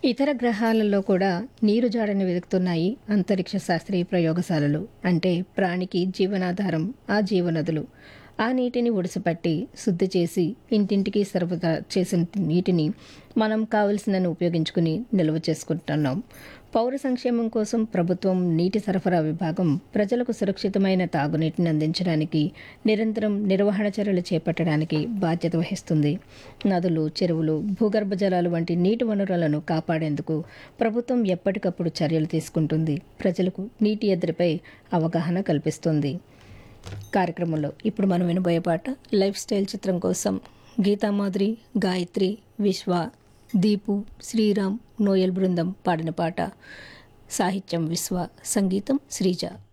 ఇతర గ్రహాలలో కూడా నీరు జాడని వెతుకుతున్నాయి అంతరిక్ష శాస్త్రీయ ప్రయోగశాలలు అంటే ప్రాణికి జీవనాధారం ఆ జీవనదులు ఆ నీటిని ఒడిసిపట్టి శుద్ధి చేసి ఇంటింటికి సరఫరా చేసిన నీటిని మనం కావలసినని ఉపయోగించుకుని నిల్వ చేసుకుంటున్నాం పౌర సంక్షేమం కోసం ప్రభుత్వం నీటి సరఫరా విభాగం ప్రజలకు సురక్షితమైన తాగునీటిని అందించడానికి నిరంతరం నిర్వహణ చర్యలు చేపట్టడానికి బాధ్యత వహిస్తుంది నదులు చెరువులు భూగర్భ జలాలు వంటి నీటి వనరులను కాపాడేందుకు ప్రభుత్వం ఎప్పటికప్పుడు చర్యలు తీసుకుంటుంది ప్రజలకు నీటి ఎద్దడిపై అవగాహన కల్పిస్తుంది కార్యక్రమంలో ఇప్పుడు మనం వినబోయే పాట లైఫ్ స్టైల్ చిత్రం కోసం గీతామాధురి గాయత్రి విశ్వ దీపు శ్రీరామ్ నోయల్ బృందం పాడిన పాట సాహిత్యం విశ్వ సంగీతం శ్రీజ